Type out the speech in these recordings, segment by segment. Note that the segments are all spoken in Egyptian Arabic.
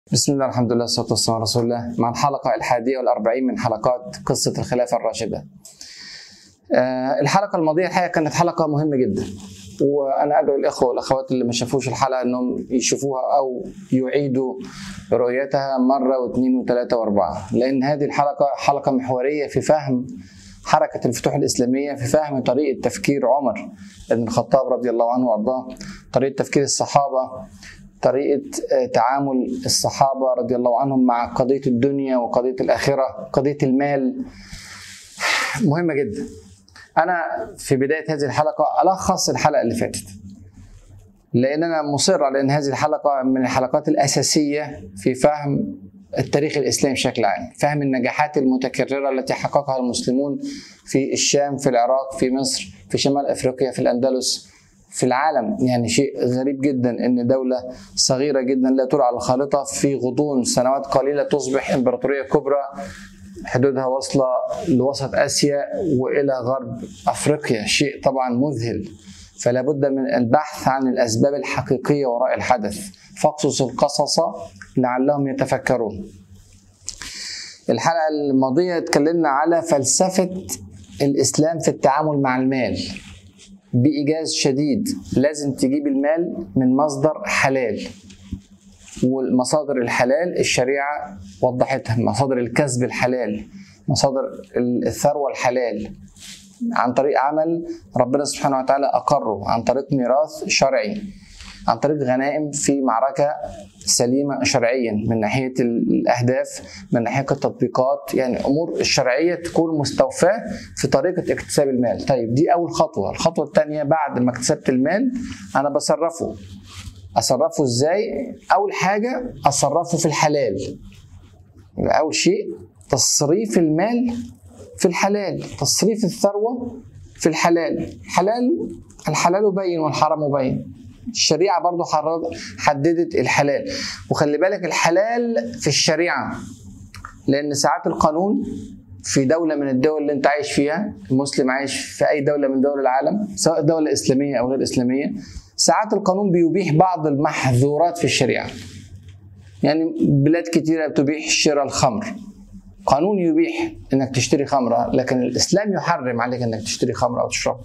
بسم الله الحمد لله والصلاة والسلام على رسول الله مع الحلقة الحادية والأربعين من حلقات قصة الخلافة الراشدة آه، الحلقة الماضية الحقيقة كانت حلقة مهمة جدا وأنا أدعو الإخوة والأخوات اللي ما شافوش الحلقة أنهم يشوفوها أو يعيدوا رؤيتها مرة واثنين وثلاثة وأربعة لأن هذه الحلقة حلقة محورية في فهم حركة الفتوح الإسلامية في فهم طريقة تفكير عمر بن الخطاب رضي الله عنه وأرضاه طريقة تفكير الصحابة طريقة تعامل الصحابة رضي الله عنهم مع قضية الدنيا وقضية الآخرة قضية المال مهمة جدا أنا في بداية هذه الحلقة ألخص الحلقة اللي فاتت لأن أنا مصر على أن هذه الحلقة من الحلقات الأساسية في فهم التاريخ الإسلامي بشكل عام فهم النجاحات المتكررة التي حققها المسلمون في الشام في العراق في مصر في شمال أفريقيا في الأندلس في العالم يعني شيء غريب جدا ان دوله صغيره جدا لا ترى على الخارطه في غضون سنوات قليله تصبح امبراطوريه كبرى حدودها واصله لوسط اسيا والى غرب افريقيا شيء طبعا مذهل فلا بد من البحث عن الاسباب الحقيقيه وراء الحدث فاقصص القصص لعلهم يتفكرون الحلقه الماضيه اتكلمنا على فلسفه الاسلام في التعامل مع المال بإيجاز شديد لازم تجيب المال من مصدر حلال والمصادر الحلال الشريعة وضحتها مصادر الكسب الحلال مصادر الثروة الحلال عن طريق عمل ربنا سبحانه وتعالى أقره عن طريق ميراث شرعي عن طريق غنائم في معركة سليمة شرعيا من ناحية الأهداف من ناحية التطبيقات يعني أمور الشرعية تكون مستوفاة في طريقة اكتساب المال طيب دي أول خطوة الخطوة الثانية بعد ما اكتسبت المال أنا بصرفه أصرفه إزاي أول حاجة أصرفه في الحلال يبقى أول شيء تصريف المال في الحلال تصريف الثروة في الحلال حلال الحلال بين والحرام بين الشريعه برضو حددت الحلال وخلي بالك الحلال في الشريعه لان ساعات القانون في دوله من الدول اللي انت عايش فيها المسلم عايش في اي دوله من دول العالم سواء دوله اسلاميه او غير اسلاميه ساعات القانون بيبيح بعض المحظورات في الشريعه يعني بلاد كتيره بتبيح شراء الخمر قانون يبيح انك تشتري خمره لكن الاسلام يحرم عليك انك تشتري خمره او تشربها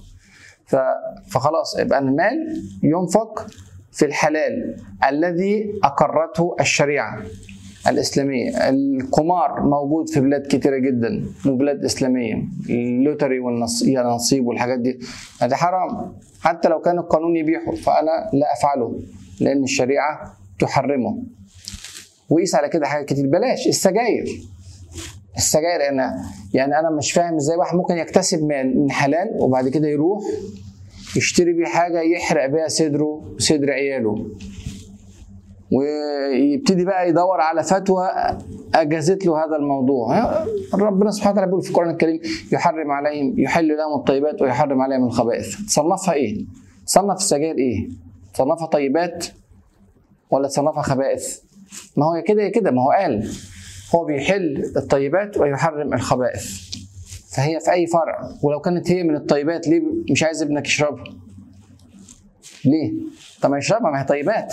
فخلاص يبقى المال ينفق في الحلال الذي اقرته الشريعه الاسلاميه القمار موجود في بلاد كتيره جدا وبلاد اسلاميه اللوتري والنصيب والحاجات دي هذا حرام حتى لو كان القانون يبيحه فانا لا افعله لان الشريعه تحرمه وقيس على كده حاجات كتير بلاش السجاير السجاير انا يعني انا مش فاهم ازاي واحد ممكن يكتسب مال من حلال وبعد كده يروح يشتري بيه حاجه يحرق بيها صدره وصدر عياله ويبتدي بقى يدور على فتوى اجازت له هذا الموضوع ربنا سبحانه وتعالى بيقول في القران الكريم يحرم عليهم يحل لهم الطيبات ويحرم عليهم الخبائث تصنفها ايه تصنف السجاير ايه تصنفها طيبات ولا تصنفها خبائث ما هو كده يا كده ما هو قال هو بيحل الطيبات ويحرم الخبائث فهي في اي فرع ولو كانت هي من الطيبات ليه مش عايز ابنك يشربها ليه طب ما يشربها ما هي طيبات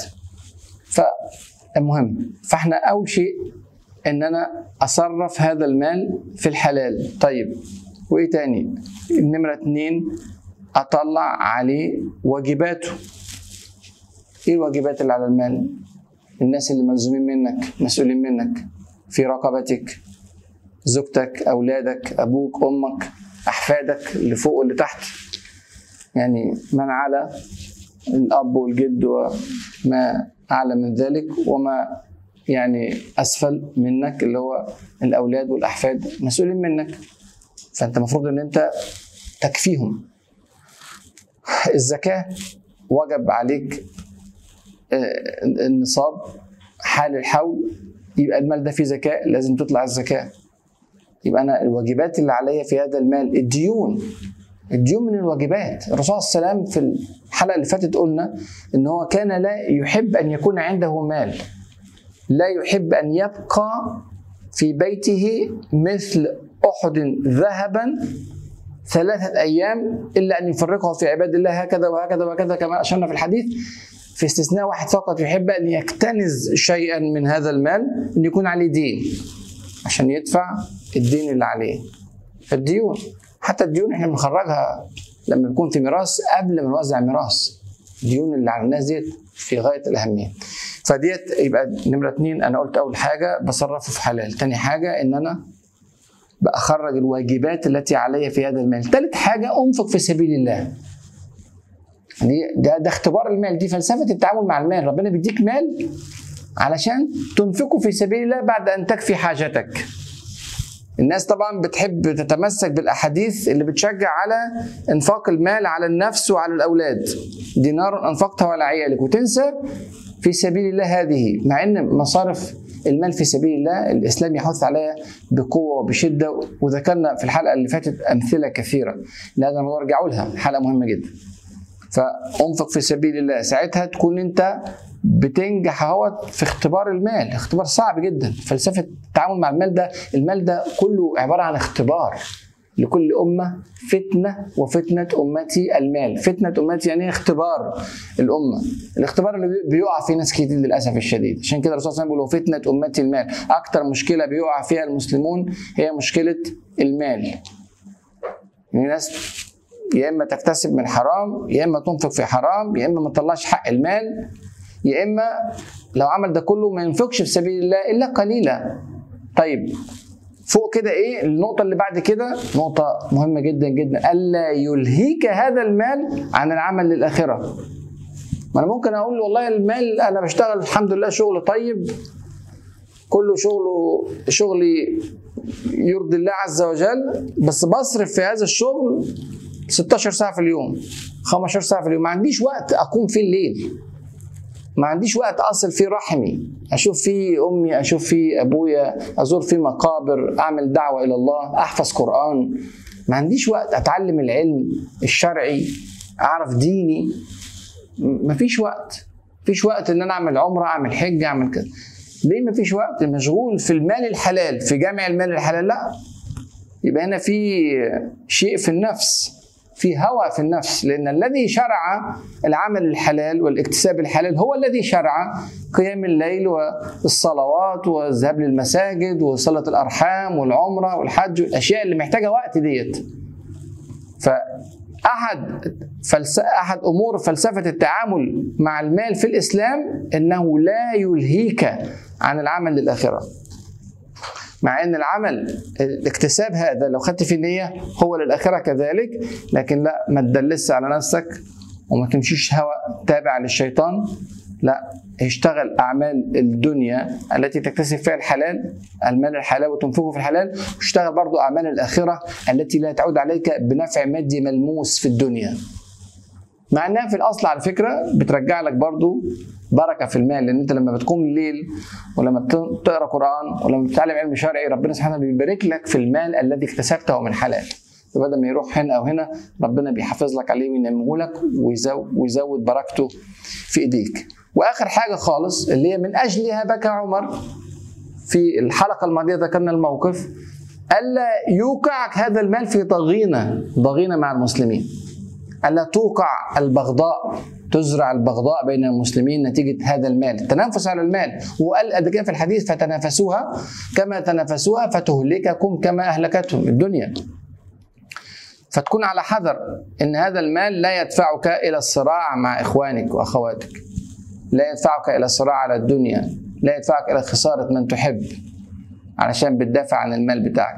فالمهم فاحنا اول شيء ان انا اصرف هذا المال في الحلال طيب وايه تاني النمرة اتنين اطلع عليه واجباته ايه الواجبات اللي على المال الناس اللي ملزومين منك مسؤولين منك في رقبتك زوجتك اولادك ابوك امك احفادك اللي فوق واللي تحت يعني من على الاب والجد وما اعلى من ذلك وما يعني اسفل منك اللي هو الاولاد والاحفاد مسؤولين منك فانت المفروض ان انت تكفيهم الزكاه وجب عليك النصاب حال الحول يبقى المال ده فيه زكاة لازم تطلع الزكاة يبقى أنا الواجبات اللي عليا في هذا المال الديون الديون من الواجبات الرسول صلى الله عليه وسلم في الحلقة اللي فاتت قلنا إن هو كان لا يحب أن يكون عنده مال لا يحب أن يبقى في بيته مثل أحد ذهبا ثلاثة أيام إلا أن يفرقه في عباد الله هكذا وهكذا وهكذا كما أشرنا في الحديث في استثناء واحد فقط يحب ان يكتنز شيئا من هذا المال ان يكون عليه دين عشان يدفع الدين اللي عليه الديون حتى الديون احنا بنخرجها لما بيكون في ميراث قبل ما نوزع الميراث الديون اللي على الناس ديت في غايه الاهميه فديت يبقى نمره اتنين انا قلت اول حاجه بصرفه في حلال تاني حاجه ان انا بخرج الواجبات التي علي في هذا المال ثالث حاجه انفق في سبيل الله دي ده, ده اختبار المال دي فلسفه التعامل مع المال ربنا بيديك مال علشان تنفقه في سبيل الله بعد ان تكفي حاجتك الناس طبعا بتحب تتمسك بالاحاديث اللي بتشجع على انفاق المال على النفس وعلى الاولاد دينار انفقته على عيالك وتنسى في سبيل الله هذه مع ان مصارف المال في سبيل الله الاسلام يحث عليها بقوه وبشده وذكرنا في الحلقه اللي فاتت امثله كثيره لهذا الموضوع ارجعوا لها حلقه مهمه جدا فانفق في سبيل الله ساعتها تكون انت بتنجح اهوت في اختبار المال اختبار صعب جدا فلسفه التعامل مع المال ده المال ده كله عباره عن اختبار لكل أمة فتنة وفتنة أمتي المال فتنة أمتي يعني اختبار الأمة الاختبار اللي بيقع فيه ناس كتير للأسف الشديد عشان كده الرسول صلى الله عليه وسلم بيقول فتنة أمتي المال أكتر مشكلة بيقع فيها المسلمون هي مشكلة المال يعني ناس يا إما تكتسب من حرام يا إما تنفق في حرام يا إما ما تطلعش حق المال يا إما لو عمل ده كله ما ينفقش في سبيل الله إلا قليلا طيب فوق كده ايه النقطة اللي بعد كده نقطة مهمة جدا جدا ألا يلهيك هذا المال عن العمل للآخرة ما أنا ممكن أقول والله المال أنا بشتغل الحمد لله شغل طيب كله شغله شغلي يرضي الله عز وجل بس بصرف في هذا الشغل 16 ساعة في اليوم 15 ساعة في اليوم ما عنديش وقت أقوم فيه الليل ما عنديش وقت اصل فيه رحمي اشوف فيه امي اشوف فيه ابويا ازور فيه مقابر اعمل دعوه الى الله احفظ قران ما عنديش وقت اتعلم العلم الشرعي اعرف ديني ما فيش وقت فيش وقت ان انا اعمل عمره اعمل حج اعمل كده ليه ما فيش وقت مشغول في المال الحلال في جامع المال الحلال لا يبقى هنا في شيء في النفس في هوى في النفس لأن الذي شرع العمل الحلال والاكتساب الحلال هو الذي شرع قيام الليل والصلوات والذهاب للمساجد وصلة الأرحام والعمرة والحج والأشياء اللي محتاجة وقت ديت فأحد فلس... أحد أمور فلسفة التعامل مع المال في الإسلام أنه لا يلهيك عن العمل للآخرة مع ان العمل الاكتساب هذا لو خدت فيه نيه هو للاخره كذلك لكن لا ما تدلسش على نفسك وما تمشيش هوى تابع للشيطان لا اشتغل اعمال الدنيا التي تكتسب فيها الحلال المال الحلال وتنفقه في الحلال واشتغل برضو اعمال الاخره التي لا تعود عليك بنفع مادي ملموس في الدنيا مع انها في الاصل على فكره بترجع لك برضو بركه في المال لان انت لما بتقوم الليل ولما تقرا قران ولما بتتعلم علم شرعي ربنا سبحانه بيبارك لك في المال الذي اكتسبته من حلال فبدل ما يروح هنا او هنا ربنا بيحافظ لك عليه وينمه لك ويزود, ويزود بركته في ايديك واخر حاجه خالص اللي هي من اجلها بكى عمر في الحلقه الماضيه ذكرنا الموقف الا يوقعك هذا المال في ضغينه ضغينه مع المسلمين الا توقع البغضاء تزرع البغضاء بين المسلمين نتيجة هذا المال التنافس على المال وقال قد كده في الحديث فتنافسوها كما تنافسوها فتهلككم كما أهلكتهم الدنيا فتكون على حذر ان هذا المال لا يدفعك الى الصراع مع اخوانك واخواتك لا يدفعك الى الصراع على الدنيا لا يدفعك الى خساره من تحب علشان بتدافع عن المال بتاعك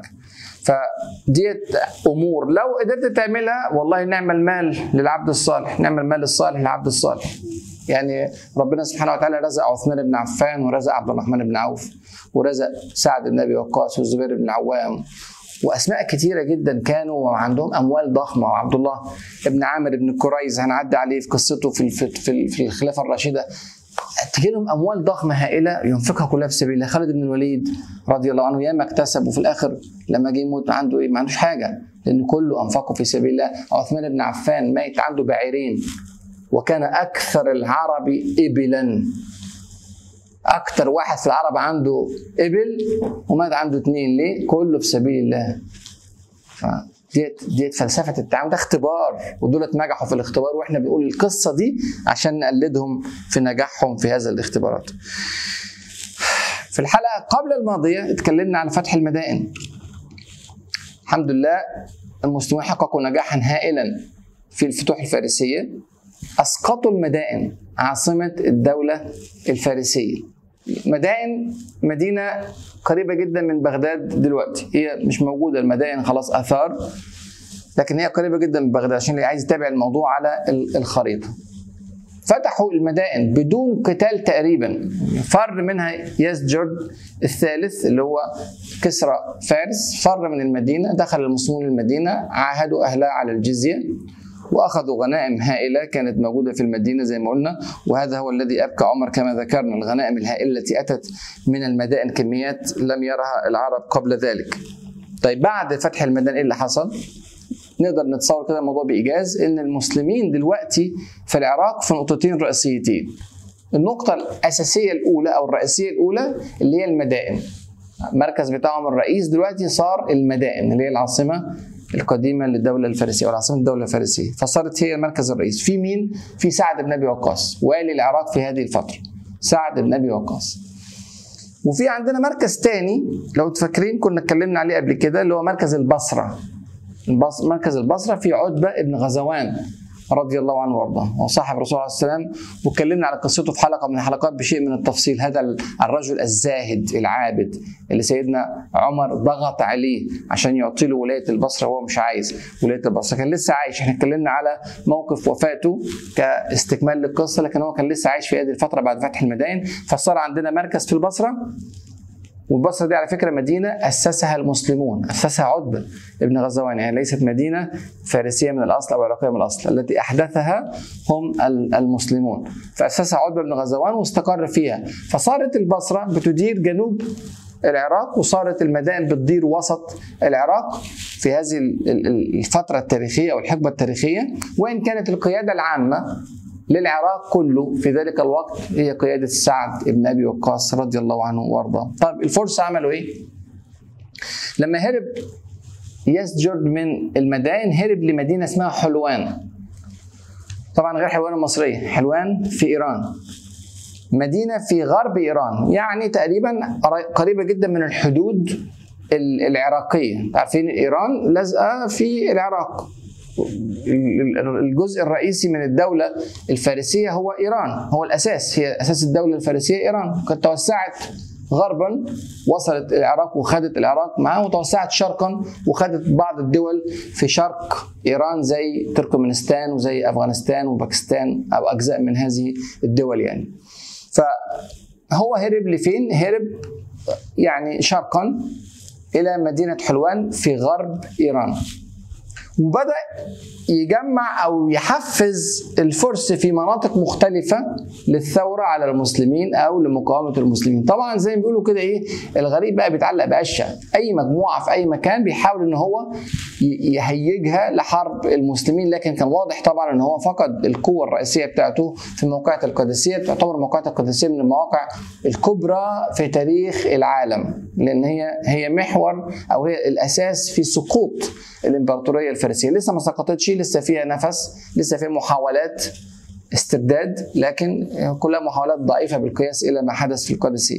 فديت امور لو قدرت تعملها والله نعمل مال للعبد الصالح نعمل مال الصالح للعبد الصالح يعني ربنا سبحانه وتعالى رزق عثمان بن عفان ورزق عبد الرحمن بن عوف ورزق سعد بن ابي وقاص والزبير بن عوام واسماء كثيره جدا كانوا عندهم اموال ضخمه وعبد الله بن عامر بن كريز هنعدي عليه في قصته في في في الخلافه الراشده تجي لهم اموال ضخمه هائله ينفقها كلها في سبيل الله خالد بن الوليد رضي الله عنه ياما اكتسب وفي الاخر لما جه يموت عنده ايه ما عندوش حاجه لان كله انفقه في سبيل الله عثمان بن عفان ميت عنده بعيرين وكان اكثر العرب ابلا اكثر واحد في العرب عنده ابل ومات عنده اثنين ليه كله في سبيل الله ديت ديت فلسفه التعامل ده اختبار ودولت نجحوا في الاختبار واحنا بنقول القصه دي عشان نقلدهم في نجاحهم في هذا الاختبارات. في الحلقه قبل الماضيه اتكلمنا عن فتح المدائن. الحمد لله المسلمون حققوا نجاحا هائلا في الفتوح الفارسيه اسقطوا المدائن عاصمه الدوله الفارسيه. مدائن مدينه قريبه جدا من بغداد دلوقتي هي مش موجوده المدائن خلاص اثار لكن هي قريبه جدا من بغداد عشان اللي عايز يتابع الموضوع على الخريطه فتحوا المدائن بدون قتال تقريبا فر منها يزجرد الثالث اللي هو كسرى فارس فر من المدينه دخل المسلمون المدينه عاهدوا اهلها على الجزيه واخذوا غنائم هائله كانت موجوده في المدينه زي ما قلنا وهذا هو الذي ابكى عمر كما ذكرنا الغنائم الهائله التي اتت من المدائن كميات لم يرها العرب قبل ذلك. طيب بعد فتح المدائن ايه اللي حصل؟ نقدر نتصور كده الموضوع بايجاز ان المسلمين دلوقتي في العراق في نقطتين رئيسيتين. النقطة الأساسية الأولى أو الرئيسية الأولى اللي هي المدائن. المركز بتاعهم الرئيس دلوقتي صار المدائن اللي هي العاصمة القديمة للدولة الفارسية أو العاصمة الدولة الفارسية فصارت هي المركز الرئيس في مين؟ في سعد بن أبي وقاص والي العراق في هذه الفترة سعد بن أبي وقاص وفي عندنا مركز تاني لو تفكرين كنا اتكلمنا عليه قبل كده اللي هو مركز البصرة البص... مركز البصرة في عتبة ابن غزوان رضي الله عنه وارضاه وصاحب الرسول عليه السلام واتكلمنا على قصته في حلقه من الحلقات بشيء من التفصيل هذا الرجل الزاهد العابد اللي سيدنا عمر ضغط عليه عشان يعطي له ولايه البصره وهو مش عايز ولايه البصره كان لسه عايش احنا اتكلمنا على موقف وفاته كاستكمال للقصه لكن هو كان لسه عايش في هذه الفتره بعد فتح المدائن فصار عندنا مركز في البصره والبصره دي على فكره مدينه اسسها المسلمون اسسها عتبه ابن غزوان يعني ليست مدينه فارسيه من الاصل او عراقيه من الاصل التي احدثها هم المسلمون فاسسها عتبه بن غزوان واستقر فيها فصارت البصره بتدير جنوب العراق وصارت المدائن بتدير وسط العراق في هذه الفتره التاريخيه او الحقبه التاريخيه وان كانت القياده العامه للعراق كله في ذلك الوقت هي قيادة سعد بن أبي وقاص رضي الله عنه وارضاه طيب الفرس عملوا إيه؟ لما هرب يسجرد من المدائن هرب لمدينة اسمها حلوان طبعا غير حلوان المصرية حلوان في إيران مدينة في غرب إيران يعني تقريبا قريبة جدا من الحدود العراقية عارفين إيران لازقة في العراق الجزء الرئيسي من الدولة الفارسية هو إيران هو الأساس هي أساس الدولة الفارسية إيران قد توسعت غربا وصلت العراق وخدت العراق معاه وتوسعت شرقا وخدت بعض الدول في شرق ايران زي تركمانستان وزي افغانستان وباكستان او اجزاء من هذه الدول يعني. فهو هرب لفين؟ هرب يعني شرقا الى مدينه حلوان في غرب ايران. وبدا يجمع او يحفز الفرس في مناطق مختلفه للثوره على المسلمين او لمقاومه المسلمين طبعا زي ما بيقولوا كده ايه الغريب بقى بيتعلق بقشه اي مجموعه في اي مكان بيحاول ان هو يهيجها لحرب المسلمين لكن كان واضح طبعا ان هو فقد القوه الرئيسيه بتاعته في موقعة القادسيه تعتبر موقعة القادسيه من المواقع الكبرى في تاريخ العالم لان هي هي محور او هي الاساس في سقوط الامبراطوريه الفارسيه لسه ما سقطتش لسه فيها نفس لسه فيها محاولات استرداد لكن كلها محاولات ضعيفه بالقياس الى ما حدث في القادسيه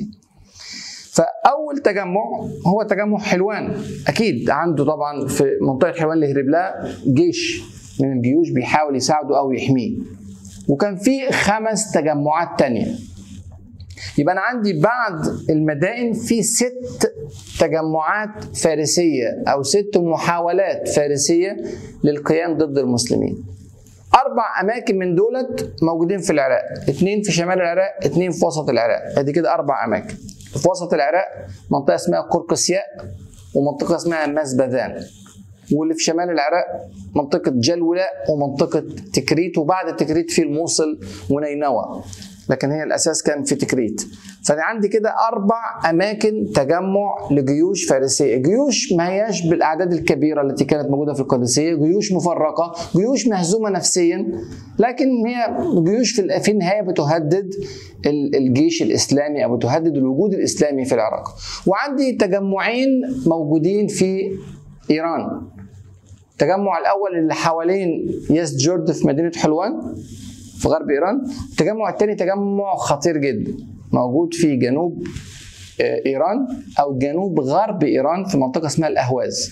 فاول تجمع هو تجمع حلوان اكيد عنده طبعا في منطقه حلوان اللي هرب لها جيش من الجيوش بيحاول يساعده او يحميه وكان في خمس تجمعات تانية يبقى انا عندي بعد المدائن في ست تجمعات فارسيه او ست محاولات فارسيه للقيام ضد المسلمين اربع اماكن من دولت موجودين في العراق اثنين في شمال العراق اثنين في وسط العراق ادي كده اربع اماكن في وسط العراق منطقه اسمها قرقسياء ومنطقه اسمها مسبذان واللي في شمال العراق منطقة جلولاء ومنطقة تكريت وبعد تكريت في الموصل ونينوى لكن هي الاساس كان في تكريت فانا عندي كده اربع اماكن تجمع لجيوش فارسيه جيوش ما هياش بالاعداد الكبيره التي كانت موجوده في القادسيه جيوش مفرقه جيوش مهزومه نفسيا لكن هي جيوش في في النهايه بتهدد الجيش الاسلامي او بتهدد الوجود الاسلامي في العراق وعندي تجمعين موجودين في ايران التجمع الاول اللي حوالين ياس جورد في مدينه حلوان في غرب ايران التجمع الثاني تجمع خطير جدا موجود في جنوب ايران او جنوب غرب ايران في منطقه اسمها الاهواز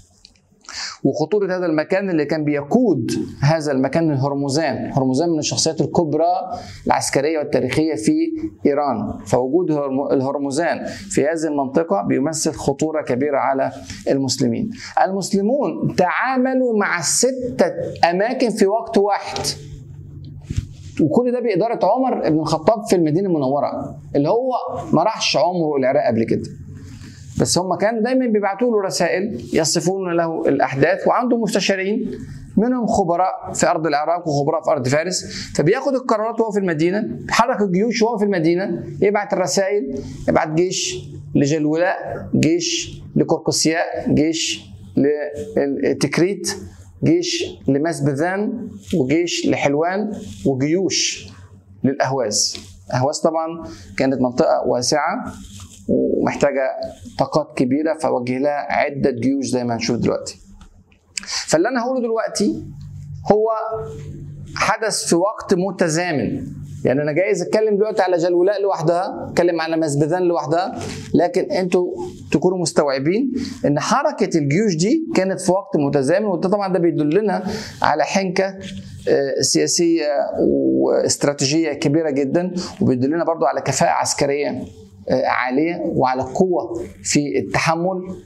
وخطورة هذا المكان اللي كان بيقود هذا المكان هرمزان هرمزان من الشخصيات الكبرى العسكرية والتاريخية في إيران فوجود الهرمزان في هذه المنطقة بيمثل خطورة كبيرة على المسلمين المسلمون تعاملوا مع ستة أماكن في وقت واحد وكل ده بإدارة عمر بن الخطاب في المدينة المنورة اللي هو ما راحش عمره العراق قبل كده بس هم كانوا دايما بيبعتوا له رسائل يصفون له الاحداث وعنده مستشارين منهم خبراء في ارض العراق وخبراء في ارض فارس فبياخد القرارات وهو في المدينه بيحرك الجيوش وهو في المدينه يبعت الرسائل يبعت جيش لجلولاء جيش لقرقسياء جيش لتكريت جيش لمسبذان وجيش لحلوان وجيوش للاهواز اهواز طبعا كانت منطقه واسعه ومحتاجه طاقات كبيره فوجه لها عده جيوش زي ما هنشوف دلوقتي. فاللي انا هقوله دلوقتي هو حدث في وقت متزامن يعني انا جايز اتكلم دلوقتي على جلولاء لوحدها اتكلم على مسبذان لوحدها لكن انتوا تكونوا مستوعبين ان حركه الجيوش دي كانت في وقت متزامن وده طبعا ده بيدلنا على حنكه سياسيه واستراتيجيه كبيره جدا وبيدلنا برضو على كفاءه عسكريه عاليه وعلى قوه في التحمل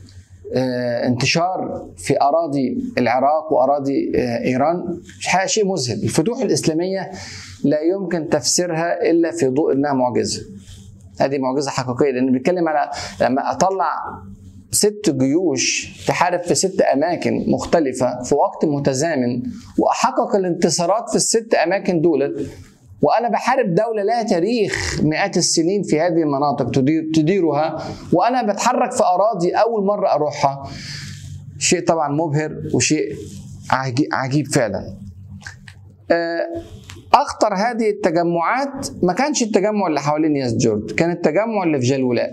انتشار في اراضي العراق واراضي ايران شيء مذهل الفتوح الاسلاميه لا يمكن تفسيرها الا في ضوء انها معجزه هذه معجزه حقيقيه لان بيتكلم على لما اطلع ست جيوش تحارب في ست اماكن مختلفه في وقت متزامن واحقق الانتصارات في الست اماكن دولت وانا بحارب دوله لها تاريخ مئات السنين في هذه المناطق تدير تديرها وانا بتحرك في اراضي اول مره اروحها شيء طبعا مبهر وشيء عجيب فعلا اخطر هذه التجمعات ما كانش التجمع اللي حوالين ياس جورد كان التجمع اللي في جلولاء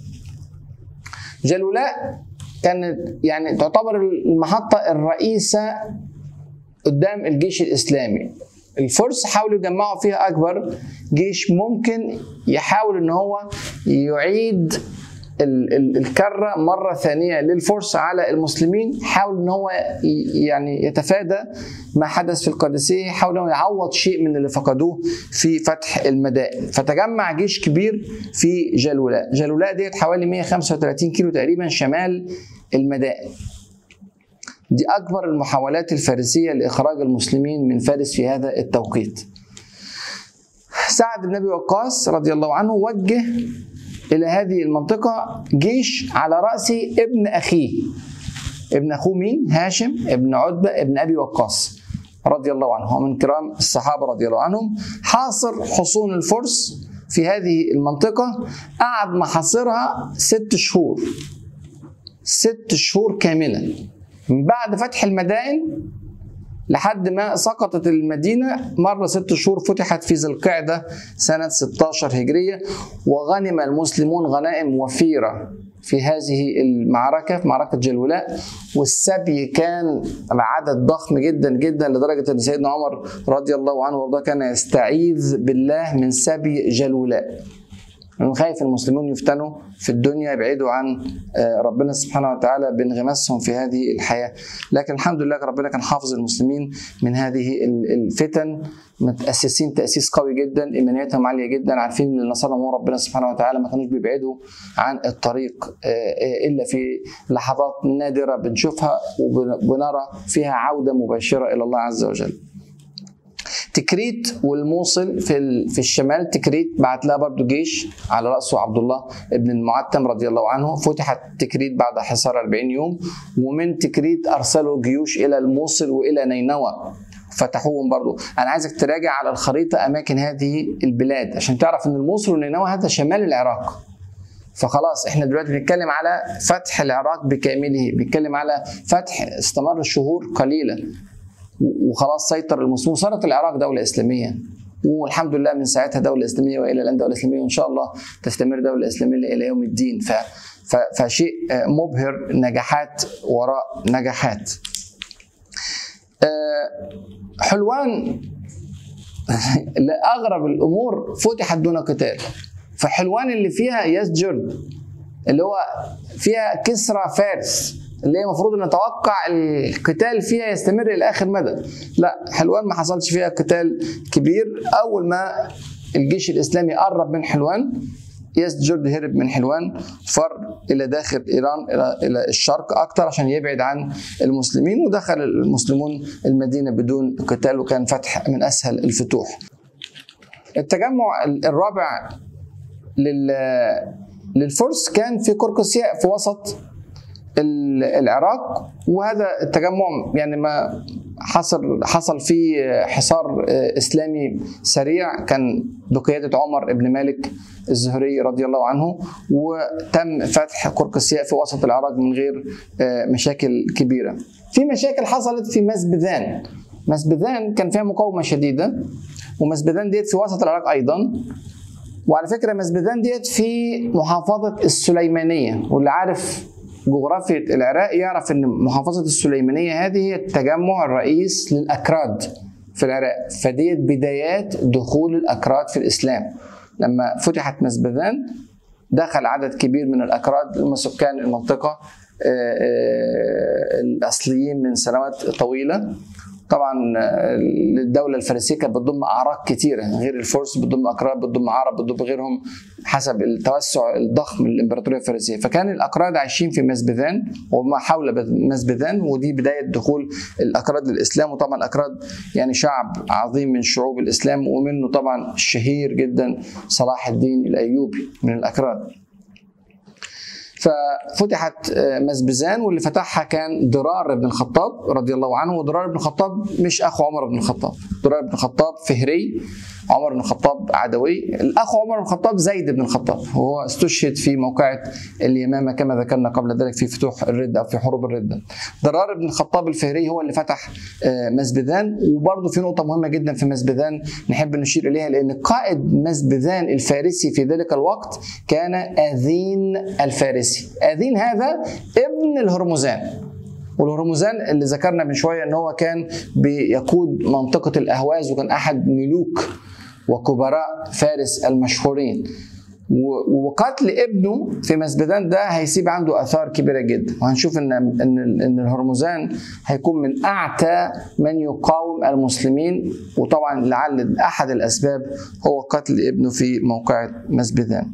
جلولاء كانت يعني تعتبر المحطه الرئيسه قدام الجيش الاسلامي الفرس حاولوا يجمعوا فيها اكبر جيش ممكن يحاول ان هو يعيد الكره مره ثانيه للفرس على المسلمين حاول ان هو يعني يتفادى ما حدث في القادسيه حاول انه يعوض شيء من اللي فقدوه في فتح المدائن فتجمع جيش كبير في جلولاء جلولاء ديت حوالي 135 كيلو تقريبا شمال المدائن دي أكبر المحاولات الفارسية لإخراج المسلمين من فارس في هذا التوقيت سعد بن أبي وقاص رضي الله عنه وجه إلى هذه المنطقة جيش على رأس ابن أخيه ابن أخوه مين؟ هاشم ابن عتبة ابن أبي وقاص رضي الله عنه هو من كرام الصحابة رضي الله عنهم حاصر حصون الفرس في هذه المنطقة قعد محاصرها ست شهور ست شهور كاملة من بعد فتح المدائن لحد ما سقطت المدينة مرة ست شهور فتحت في ذي القعدة سنة 16 هجرية وغنم المسلمون غنائم وفيرة في هذه المعركة في معركة جلولاء والسبي كان بعدد ضخم جدا جدا لدرجة أن سيدنا عمر رضي الله عنه وارضاه كان يستعيذ بالله من سبي جلولاء لأنه خايف المسلمون يفتنوا في الدنيا يبعدوا عن ربنا سبحانه وتعالى بانغماسهم في هذه الحياة لكن الحمد لله ربنا كان حافظ المسلمين من هذه الفتن متأسسين تأسيس قوي جدا إيمانياتهم عالية جدا عارفين إن نصرهم ربنا سبحانه وتعالى ما كانوش بيبعدوا عن الطريق إلا في لحظات نادرة بنشوفها وبنرى فيها عودة مباشرة إلى الله عز وجل تكريت والموصل في في الشمال تكريت بعت لها برضو جيش على راسه عبد الله ابن المعتم رضي الله عنه فتحت تكريت بعد حصار 40 يوم ومن تكريت ارسلوا جيوش الى الموصل والى نينوى فتحوهم برضو انا عايزك تراجع على الخريطه اماكن هذه البلاد عشان تعرف ان الموصل ونينوى هذا شمال العراق فخلاص احنا دلوقتي بنتكلم على فتح العراق بكامله بنتكلم على فتح استمر شهور قليله وخلاص سيطر المسلمون صارت العراق دوله اسلاميه والحمد لله من ساعتها دوله اسلاميه والى الان دوله اسلاميه وان شاء الله تستمر دوله اسلاميه الى يوم الدين ف فشيء مبهر نجاحات وراء نجاحات آه، حلوان لاغرب الامور فتحت دون قتال فحلوان اللي فيها يسجر اللي هو فيها كسرى فارس اللي هي المفروض ان نتوقع القتال فيها يستمر الى اخر مدى لا حلوان ما حصلش فيها قتال كبير اول ما الجيش الاسلامي قرب من حلوان يسجد هرب من حلوان فر الى داخل ايران الى الى الشرق اكثر عشان يبعد عن المسلمين ودخل المسلمون المدينه بدون قتال وكان فتح من اسهل الفتوح. التجمع الرابع لل للفرس كان في قرقسياء في وسط العراق وهذا التجمع يعني ما حصل حصل فيه حصار اسلامي سريع كان بقياده عمر بن مالك الزهري رضي الله عنه وتم فتح قرقسياء في وسط العراق من غير مشاكل كبيره. في مشاكل حصلت في مسبذان مسبذان كان فيها مقاومه شديده ومسبذان ديت في وسط العراق ايضا وعلى فكره مسبذان ديت في محافظه السليمانيه واللي عارف جغرافية العراق يعرف ان محافظة السليمانية هذه هي التجمع الرئيس للأكراد في العراق فديت بدايات دخول الأكراد في الإسلام لما فتحت مسبذان دخل عدد كبير من الأكراد هم سكان المنطقة الأصليين من سنوات طويلة طبعا الدوله الفارسيه كانت بتضم اعراق كثيره غير الفرس بتضم اكراد بتضم عرب بتضم غيرهم حسب التوسع الضخم للامبراطوريه الفارسيه فكان الاكراد عايشين في مسبذان وما حول مسبذان ودي بدايه دخول الاكراد للاسلام وطبعا الاكراد يعني شعب عظيم من شعوب الاسلام ومنه طبعا الشهير جدا صلاح الدين الايوبي من الاكراد ففتحت مزبزان واللي فتحها كان ضرار بن الخطاب رضي الله عنه وضرار بن الخطاب مش اخو عمر بن الخطاب ضرار بن الخطاب فهري عمر بن الخطاب عدوي الاخ عمر بن الخطاب زيد بن الخطاب وهو استشهد في موقعة اليمامة كما ذكرنا قبل ذلك في فتوح الردة أو في حروب الردة ضرار بن الخطاب الفهري هو اللي فتح مزبذان وبرضه في نقطة مهمة جدا في مزبذان نحب نشير إليها لأن قائد مزبذان الفارسي في ذلك الوقت كان أذين الفارسي أذين هذا ابن الهرمزان والهرمزان اللي ذكرنا من شويه ان هو كان بيقود منطقه الاهواز وكان احد ملوك وكبراء فارس المشهورين وقتل ابنه في مسبدان ده هيسيب عنده اثار كبيره جدا وهنشوف ان ان ان الهرمزان هيكون من اعتى من يقاوم المسلمين وطبعا لعل احد الاسباب هو قتل ابنه في موقعة مسبدان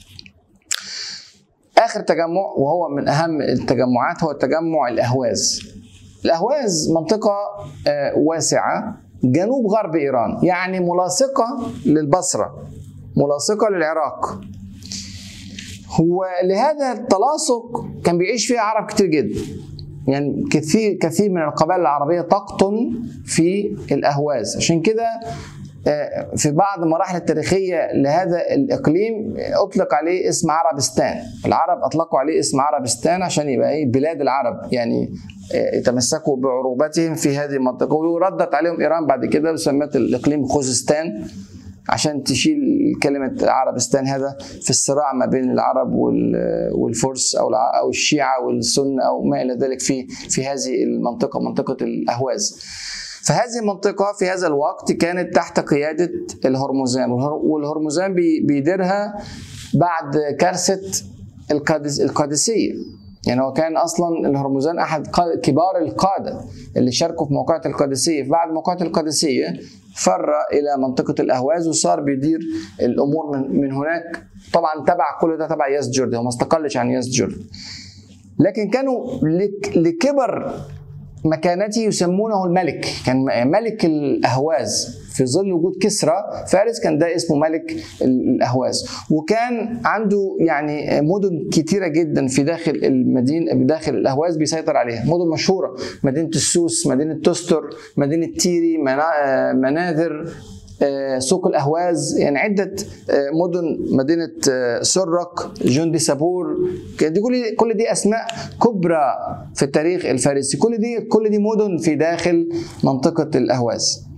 اخر تجمع وهو من اهم التجمعات هو تجمع الاهواز الاهواز منطقه واسعه جنوب غرب ايران يعني ملاصقه للبصره ملاصقه للعراق هو لهذا التلاصق كان بيعيش فيها عرب كتير جدا يعني كثير كثير من القبائل العربيه تقطن في الاهواز عشان كده في بعض المراحل التاريخيه لهذا الاقليم اطلق عليه اسم عربستان العرب اطلقوا عليه اسم عربستان عشان يبقى ايه بلاد العرب يعني يتمسكوا بعروبتهم في هذه المنطقه وردت عليهم ايران بعد كده وسمت الاقليم خوزستان عشان تشيل كلمة عربستان هذا في الصراع ما بين العرب والفرس أو أو الشيعة والسنة أو ما إلى ذلك في في هذه المنطقة منطقة الأهواز. فهذه المنطقة في هذا الوقت كانت تحت قيادة الهرمزان والهرمزان بيديرها بعد كارثة القادسية يعني هو كان اصلا الهرمزان احد كبار القاده اللي شاركوا في موقعة القادسيه بعد موقعة القادسيه فر الى منطقه الاهواز وصار بيدير الامور من, من هناك طبعا تبع كل ده تبع يسجرد هو ما استقلش عن يسجرد لكن كانوا لكبر مكانته يسمونه الملك كان ملك الاهواز في ظل وجود كسرى فارس كان ده اسمه ملك الاهواز وكان عنده يعني مدن كتيره جدا في داخل المدينه داخل الاهواز بيسيطر عليها مدن مشهوره مدينه السوس مدينه تستر مدينه تيري مناذر سوق الاهواز يعني عده مدن مدينه سرق جندي سابور دي كل كل دي اسماء كبرى في التاريخ الفارسي كل دي كل دي مدن في داخل منطقه الاهواز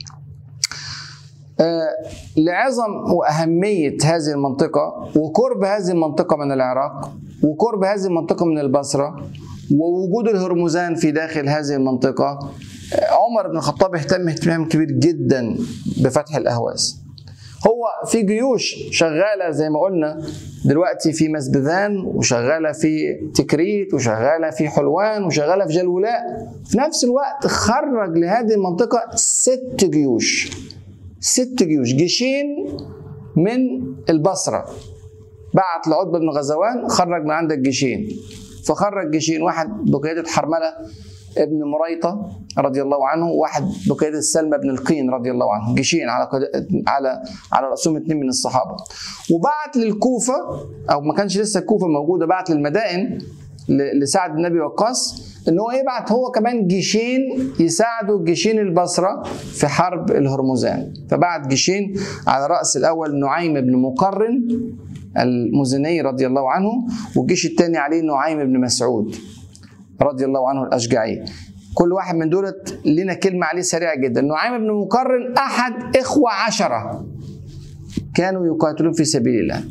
لعظم واهميه هذه المنطقه وقرب هذه المنطقه من العراق وقرب هذه المنطقه من البصره ووجود الهرمزان في داخل هذه المنطقه عمر بن الخطاب اهتم اهتمام كبير جدا بفتح الاهواز هو في جيوش شغاله زي ما قلنا دلوقتي في مسبذان وشغاله في تكريت وشغاله في حلوان وشغاله في جلولاء في نفس الوقت خرج لهذه المنطقه ست جيوش ست جيوش جيشين من البصره بعت لعتبه بن غزوان خرج من عندك جيشين فخرج جيشين واحد بقياده حرمله ابن مريطه رضي الله عنه وواحد بقياده سلمى بن القين رضي الله عنه جيشين على قد... على على راسهم اثنين من الصحابه وبعت للكوفه او ما كانش لسه الكوفه موجوده بعت للمدائن ل- لسعد بن ابي وقاص ان هو يبعت هو كمان جيشين يساعدوا جيشين البصره في حرب الهرمزان فبعت جيشين على راس الاول نعيم بن مقرن المزني رضي الله عنه والجيش الثاني عليه نعيم بن مسعود رضي الله عنه الاشجعي كل واحد من دولت لنا كلمه عليه سريعه جدا نعيم بن مقرن احد اخوه عشره كانوا يقاتلون في سبيل الله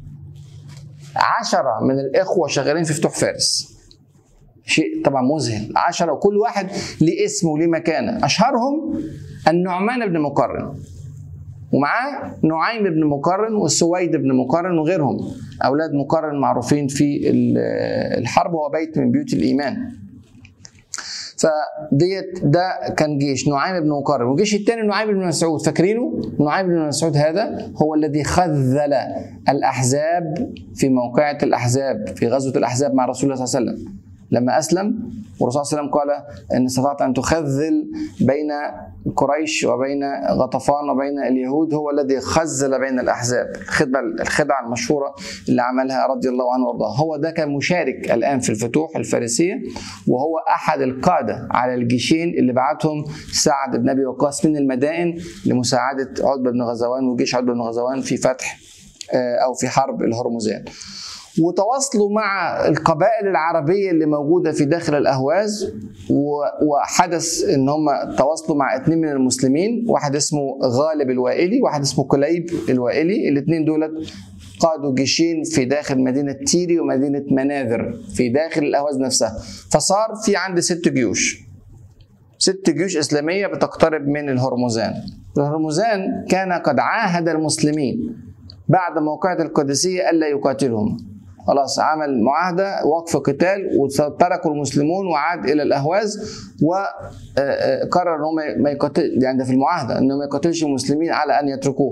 عشرة من الإخوة شغالين في فتوح فارس شيء طبعا مذهل عشرة وكل واحد ليه اسم وليه مكانة أشهرهم النعمان بن مقرن ومعاه نعيم بن مقرن والسويد بن مقرن وغيرهم أولاد مقرن معروفين في ال- الحرب وهو بيت من بيوت الإيمان فديت ده كان جيش نعيم بن مقرن والجيش الثاني نعيم بن مسعود فاكرينه نعيم بن مسعود هذا هو الذي خذل الاحزاب في موقعة الاحزاب في غزوة الاحزاب مع رسول الله صلى الله عليه وسلم لما اسلم والرسول صلى الله عليه وسلم قال ان استطعت ان تخذل بين قريش وبين غطفان وبين اليهود هو الذي خزل بين الاحزاب الخدعه الخدعه المشهوره اللي عملها رضي الله عنه وارضاه هو ده كان مشارك الان في الفتوح الفارسيه وهو احد القاده على الجيشين اللي بعتهم سعد بن ابي وقاص من المدائن لمساعده عتبه بن غزوان وجيش عتبه بن غزوان في فتح آه، او في حرب الهرمزان وتواصلوا مع القبائل العربية اللي موجودة في داخل الأهواز و- وحدث إن هم تواصلوا مع اتنين من المسلمين واحد اسمه غالب الوائلي واحد اسمه كليب الوائلي الاتنين دولت قادوا جيشين في داخل مدينة تيري ومدينة مناذر في داخل الأهواز نفسها فصار في عندي ست جيوش ست جيوش إسلامية بتقترب من الهرمزان الهرمزان كان قد عاهد المسلمين بعد موقعة القادسية ألا يقاتلهم خلاص عمل معاهدة وقف قتال وتركوا المسلمون وعاد إلى الأهواز وقرر أن هم ما يقاتل يعني ده في المعاهدة أنه ما يقاتلش المسلمين على أن يتركوه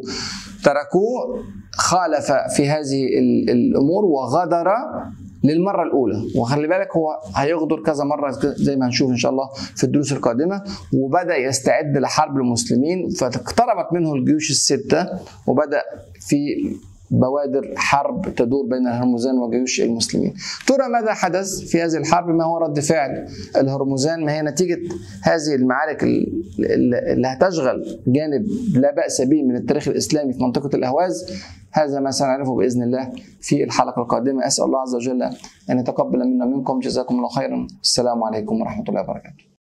تركوه خالف في هذه ال- الأمور وغدر للمرة الأولى وخلي بالك هو هيغدر كذا مرة زي ما هنشوف إن شاء الله في الدروس القادمة وبدأ يستعد لحرب المسلمين فاقتربت منه الجيوش الستة وبدأ في بوادر حرب تدور بين الهرمزان وجيوش المسلمين ترى ماذا حدث في هذه الحرب ما هو رد فعل الهرمزان ما هي نتيجة هذه المعارك ال- ال- اللي هتشغل جانب لا بأس به من التاريخ الإسلامي في منطقة الأهواز هذا ما سنعرفه بإذن الله في الحلقة القادمة أسأل الله عز وجل أن يتقبل منا منكم جزاكم الله خيرا السلام عليكم ورحمة الله وبركاته